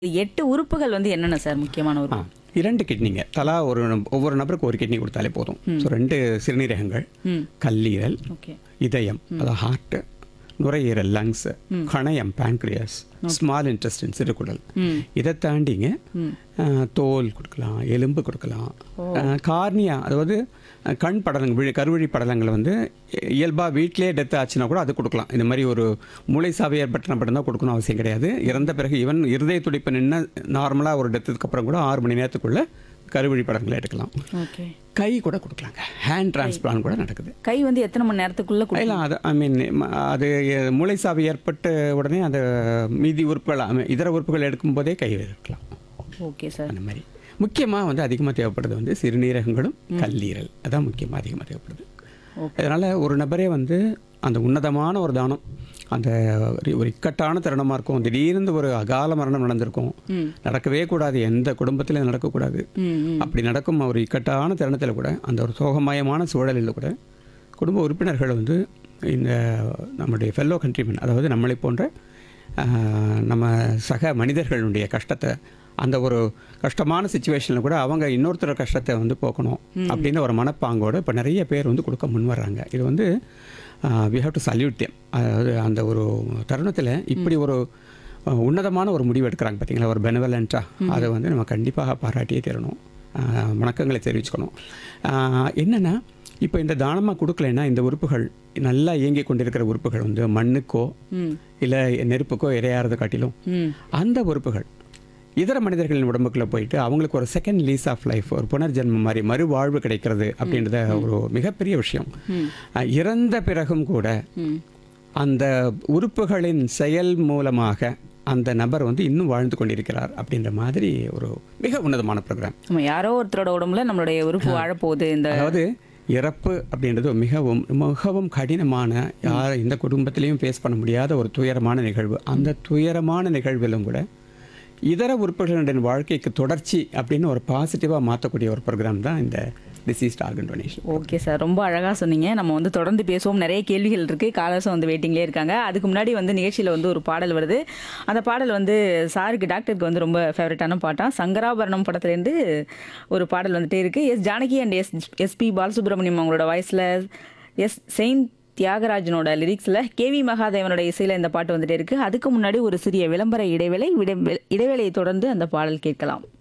எட்டு உறுப்புகள் வந்து என்னென்ன சார் முக்கியமான ஆ உறுப்பு இரண்டு கிட்னிங்க தலா ஒரு நம்- ஒவ்வொரு நபருக்கு ஒரு கிட்னி கொடுத்தாலே போதும் ஸோ ரெண்டு சிறுநீரகங்கள் ம் கல்லீரல் ஓகே இதயம் அதாவது ஹார்ட் நுரையீரல் லங்ஸ் கணையம் pancreas ஸ்மால் இன்டெஸ்டின் சிறுகுடல் ம் இதை தாண்டிங்க ம் ஆ, தோல் கொடுக்கலாம் எலும்பு கொடுக்கலாம் கார்னியா அதாவது அஹ், கண் படலங்கள் விழி கருவழி படலங்களை வந்து இயல்பாக வீட்டிலே டெத் ஆச்சுன்னா கூட அது கொடுக்கலாம் இந்த மாதிரி ஒரு மூளை சாவி ஏற்பட்ட மட்டும் தான் கொடுக்கணும் அவசியம் கிடையாது இறந்த பிறகு ஈவன் இருதய துடிப்பு நின்று நார்மலாக ஒரு டெத்துக்கு அப்புறம் கூட ஆறு மணி நேரத்துக்குள்ள கருவழி படங்களை எடுக்கலாம் ஓகே கை கூட கொடுக்கலாங்க ஹேண்ட் டிரான்ஸ்பிளான் கூட நடக்குது கை வந்து எத்தனை மணி நேரத்துக்குள்ள கொடு- இல்லை அது ஐ மீன் அது மூளை சாவி ஏற்பட்ட உடனே அந்த மீதி உறுப்புகள் I mean, இதர உறுப்புகள் எடுக்கும்போதே கை எடுக்கலாம் ஓகே சார் அந்த மாதிரி முக்கியமாக வந்து அதிகமாக தேவைப்படுறது வந்து சிறுநீரகங்களும் கல்லீரல் அதான் முக்கியமாக அதிகமாக தேவைப்படுது ஓகே. அதனால் ஒரு நபரே வந்து அந்த உன்னதமான ஒரு தானம் அந்த ஒரு- ஒரு இக்கட்டான தருணமாக இருக்கும் திடீர்னு ஒரு அகால மரணம் நடந்திருக்கும் ம் நடக்கவே கூடாது எந்த குடும்பத்திலும் நடக்கக்கூடாது ம் ம் அப்படி நடக்கும் ஒரு இக்கட்டான தருணத்தில் கூட அந்த ஒரு சோகமயமான சூழலில் கூட குடும்ப உறுப்பினர்கள் வந்து இந்த நம்முடைய ஃபெல்லோ கண்ட்ரிமன் அதாவது நம்மளை போன்ற ஆஹ், நம்ம சக மனிதர்களுடைய கஷ்டத்தை அந்த ஒரு கஷ்டமான சுச்சுவேஷனில் கூட அவங்க இன்னொருத்தர் கஷ்டத்தை வந்து போக்கணும் அப்படின்னு ஒரு மனப்பாங்கோடு இப்போ நிறைய பேர் வந்து கொடுக்க முன் வர்றாங்க இது வந்து we have to salute them அதாவது அந்த ஒரு தருணத்தில் இப்படி ஒரு அஹ், உன்னதமான ஒரு முடிவு எடுக்கிறாங்க பார்த்தீங்களா ஒரு பெனவலண்ட்டாக அதை வந்து நம்ம கண்டிப்பாக பாராட்டியே தரணும் அஹ், வணக்கங்களை தெரிவிச்சுக்கணும் அஹ், என்னன்னா இப்போ இந்த தானமாக கொடுக்கலைன்னா இந்த உறுப்புகள் நல்லா இயங்கி கொண்டிருக்கிற உறுப்புகள் வந்து மண்ணுக்கோ ம் இல்லை நெருப்புக்கோ இரையாறதை காட்டிலும் ம் அந்த உறுப்புகள் இதர மனிதர்களின் உடம்புக்குள்ள போயிட்டு அவங்களுக்கு ஒரு செகண்ட் லீஸ் ஆஃப் லைஃப் ஒரு புனர்ஜென்மம் மாதிரி மறுவாழ்வு கிடைக்கிறது அப்படின்றத ஒரு மிகப்பெரிய விஷயம் ம். அஹ், இறந்த பிறகும் கூட ம் அந்த உறுப்புகளின் செயல் மூலமாக அந்த நபர் வந்து இன்னும் வாழ்ந்து கொண்டிருக்கிறார் அப்படின்ற மாதிரி ஒரு மிக உன்னதமான ப்ரோக்ராம் நம்ம யாரோ ஒருத்தரோட உடம்புல நம்மளுடைய உறுப்பு வாழப்போகுது இந்த அதாவது இறப்பு அப்படின்றது மிகவும் மிகவும் கடினமான யார் இந்த குடும்பத்திலையும் ஃபேஸ் பண்ண முடியாத ஒரு துயரமான நிகழ்வு அந்த துயரமான நிகழ்விலும் கூட இதர உறுப்புகளுடைய வாழ்க்கைக்கு தொடர்ச்சி அப்படின்னு ஒரு பாசிட்டிவாக மாற்றக்கூடிய ஒரு ப்ரோக்ராம் தான் இந்த diseased organ donation okay sir ரொம்ப அழகாக சொன்னீங்க நம்ம வந்து தொடர்ந்து பேசுவோம் நிறைய கேள்விகள் இருக்குது காலர்ஸும் வந்து வெயிட்டிங்லேயே இருக்காங்க அதுக்கு முன்னாடி வந்து நிகழ்ச்சியில் வந்து ஒரு பாடல் வருது அந்த பாடல் வந்து சாருக்கு டாக்டருக்கு வந்து ரொம்ப ஃபேவரட்டான பாட்டா சங்கராபரணம் படத்துலேருந்து ஒரு பாடல் வந்துட்டே இருக்குது S Janaki and S SP Balasubrahmanyam அவங்களோட வாய்ஸில் எஸ் செயின்ட் தியாகராஜனோட லிரிக்ஸில் கேவி மகாதேவனோட இசையில் இந்த பாட்டு வந்துட்டே இருக்குது அதுக்கு முன்னாடி ஒரு சிறிய விளம்பர இடைவேளை விட- இடைவேளையை தொடர்ந்து அந்த பாடல் கேட்கலாம்